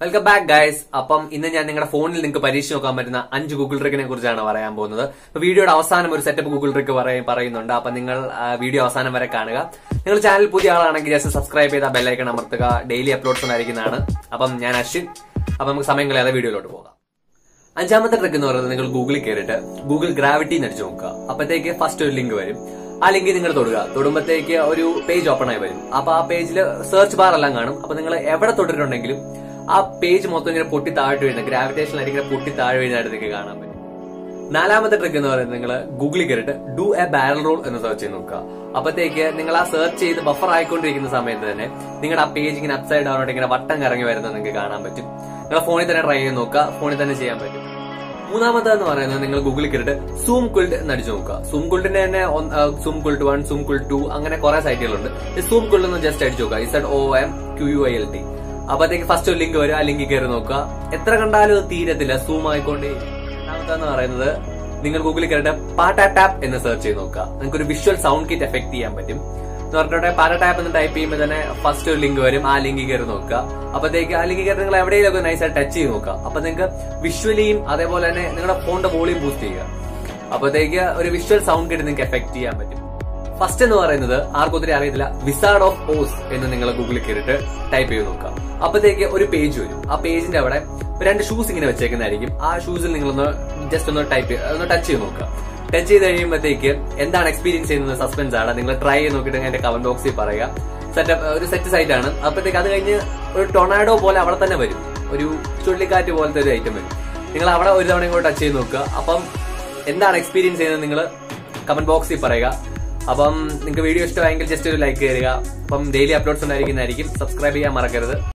welcome back guys അപ്പം ഇന്ന് ഞാൻ നിങ്ങളുടെ ഫോണിൽ നിങ്ങൾക്ക് പരീക്ഷ നോക്കാൻ പറ്റുന്ന അഞ്ച് ഗൂഗിൾ ട്രിക്കിനെ കുറിച്ചാണ് പറയാൻ പോകുന്നത് അപ്പൊ വീഡിയോയുടെ അവസാനം ഒരു സെറ്റപ്പ് ഗൂഗിൾ ട്രിക്ക് പറയുന്നുണ്ട് അപ്പൊ നിങ്ങൾ ആ, വീഡിയോ അവസാനം വരെ കാണുക നിങ്ങൾ ചാനൽ പുതിയ ആളാണെങ്കിൽ ജസ്റ്റ് സബ്സ്ക്രൈബ് ചെയ്ത ബെല്ലൈക്കൺ അമർത്തുക ഡെയിലി അപ്ലോഡ്സ് ഉണ്ടായിരിക്കുന്നതാണ് അപ്പം ഞാൻ അശ്വിൻ അപ്പൊ നമുക്ക് സമയം കളയാതെ വീഡിയോയിലോട്ട് പോകാം അഞ്ചാമത്തെ ട്രിക്ക് എന്ന് പറയുന്നത് നിങ്ങൾ ഗൂഗിളിൽ കയറിയിട്ട് ഗൂഗിൾ ഗ്രാവിറ്റി അടിച്ചു നോക്കുക അപ്പത്തേക്ക് ഫസ്റ്റ് ഒരു ലിങ്ക് വരും ആ ലിങ്ക് നിങ്ങൾ തൊടുക തൊടുമ്പത്തേക്ക് ഒരു പേജ് ഓപ്പൺ ആയി വരും അപ്പൊ ആ പേജിൽ സെർച്ച് ബാർ എല്ലാം കാണും അപ്പൊ നിങ്ങൾ എവിടെ തൊട്ടിട്ടുണ്ടെങ്കിലും ആ പേജ് മൊത്തം ഇങ്ങനെ പൊട്ടി താഴെ വീഴുന്ന ഗ്രാവിറ്റേഷൻ ഇങ്ങനെ പൊട്ടി താഴെ വീഴുന്നതായിട്ട് നിങ്ങൾക്ക് കാണാൻ പറ്റും നാലാമത്തെ ട്രിക്ക് എന്ന് പറയുന്നത് നിങ്ങൾ ഗൂഗിളിൽ കയറിയിട്ട് ഡു എ ബാരൽ റോൾ എന്ന് സെർച്ച് ചെയ്ത് നോക്കുക അപ്പത്തേക്ക് നിങ്ങൾ ആ സെർച്ച് ചെയ്ത് ബഫർ ആയിക്കൊണ്ടിരിക്കുന്ന സമയത്ത് തന്നെ നിങ്ങളുടെ ആ പേജ് ഇങ്ങനെ അപ്സൈഡ് ഡൗൺ ആയിട്ട് ഇങ്ങനെ വട്ടം കറങ്ങി വരുന്നത് നിങ്ങൾക്ക് കാണാൻ പറ്റും നിങ്ങളെ ഫോണിൽ തന്നെ ട്രൈ ചെയ്ത് നോക്കുക ഫോണിൽ തന്നെ ചെയ്യാൻ പറ്റും മൂന്നാമത്തെ പറയുന്നത് നിങ്ങൾ ഗൂഗിളിൽ കയറിയിട്ട് സൂം കുൾട്ട് എന്ന് അടിച്ചു നോക്കുക സൂം കുൾട്ടിന്റെ തന്നെ zoom quilt one zoom quilt two അങ്ങനെ കുറെ സൈറ്റുകളുണ്ട് ഈ സൂം കുൾട്ട് എന്ന് ജസ്റ്റ് അടിച്ചു നോക്കുക Z O M Q U I L T അപ്പത്തേക്ക് ഫസ്റ്റ് ഒരു ലിങ്ക് വരും ആ ലിങ്കിൽ കയറി നോക്കുക എത്ര കണ്ടാലും അത് തീരത്തില്ല സൂം ആയിക്കൊണ്ടേ രണ്ടാമത്തെ പറയുന്നത് നിങ്ങൾ ഗൂഗിളിൽ കയറിയിട്ട് പാട്ട ടാപ്പ് എന്ന് സെർച്ച് ചെയ്ത് നോക്കുക നിങ്ങൾക്ക് ഒരു വിഷ്വൽ സൗണ്ട് കിറ്റ് എഫക്ട് ചെയ്യാൻ പറ്റും എന്ന് പറഞ്ഞിട്ട് പാര ടാപ്പ് എന്ന് ടൈപ്പ് ചെയ്യുമ്പോൾ തന്നെ ഫസ്റ്റ് ഒരു ലിങ്ക് വരും ആ ലിങ്കിൽ കയറി നോക്കുക അപ്പത്തേക്ക് ആ ലിങ്കിൽ കയറി നിങ്ങൾ എവിടെയെങ്കിലും ഒക്കെ നൈസായിട്ട് ടച്ച് ചെയ്ത് നോക്കുക അപ്പൊ നിങ്ങൾക്ക് വിഷ്വലിയും അതേപോലെ തന്നെ നിങ്ങളുടെ ഫോണിന്റെ വോളിയം ബൂസ്റ്റ് ചെയ്യുക അപ്പത്തേക്ക് ഒരു വിഷ്വൽ സൗണ്ട് കിറ്റ് നിങ്ങൾക്ക് എഫക്ട് ചെയ്യാൻ പറ്റും ഫസ്റ്റ് എന്ന് പറയുന്നത് ആർക്കും ഒത്തിരി അറിയത്തില്ല വിസാർഡ് ഓഫ് ഓസ് എന്ന് നിങ്ങൾ ഗൂഗിളിൽ കയറിയിട്ട് ടൈപ്പ് ചെയ്ത് നോക്കുക അപ്പത്തേക്ക് ഒരു പേജ് വരും ആ പേജിന്റെ അവിടെ രണ്ട് ഷൂസ് ഇങ്ങനെ വെച്ചേക്കുന്നതായിരിക്കും ആ ഷൂസിൽ നിങ്ങളൊന്ന് ജസ്റ്റ് ഒന്ന് ടൈപ്പ് ഒന്ന് ടച്ച് ചെയ്ത് നോക്കുക ടച്ച് ചെയ്ത് കഴിയുമ്പോഴത്തേക്ക് എന്താണ് എക്സ്പീരിയൻസ് ചെയ്യുന്നത് സസ്പെൻസ് ആണ് നിങ്ങൾ ട്രൈ ചെയ്ത് നോക്കിയിട്ട് എന്റെ കമന്റ് ബോക്സിൽ പറയുക സെറ്റപ്പ് ഒരു സെറ്റ് സൈറ്റ് ആണ് അപ്പോഴത്തേക്ക് അത് കഴിഞ്ഞ് ഒരു ടൊണാഡോ പോലെ അവിടെ തന്നെ വരും ഒരു ചുഴലിക്കാറ്റ് പോലത്തെ ഒരു ഐറ്റം വരും നിങ്ങൾ അവിടെ ഒരു തവണ കൂടെ ടച്ച് ചെയ്ത് നോക്കുക അപ്പം എന്താണ് എക്സ്പീരിയൻസ് ചെയ്യുന്നത് നിങ്ങൾ കമന്റ് ബോക്സിൽ പറയുക അപ്പം നിങ്ങൾക്ക് വീഡിയോ ഇഷ്ടമായെങ്കിൽ ജസ്റ്റ് ഒരു ലൈക്ക് തരിക അപ്പം ഡെയിലി അപ്ലോഡ്സ് ഉണ്ടായിരിക്കുന്നതായിരിക്കും സബ്സ്ക്രൈബ് ചെയ്യാൻ മറക്കരുത്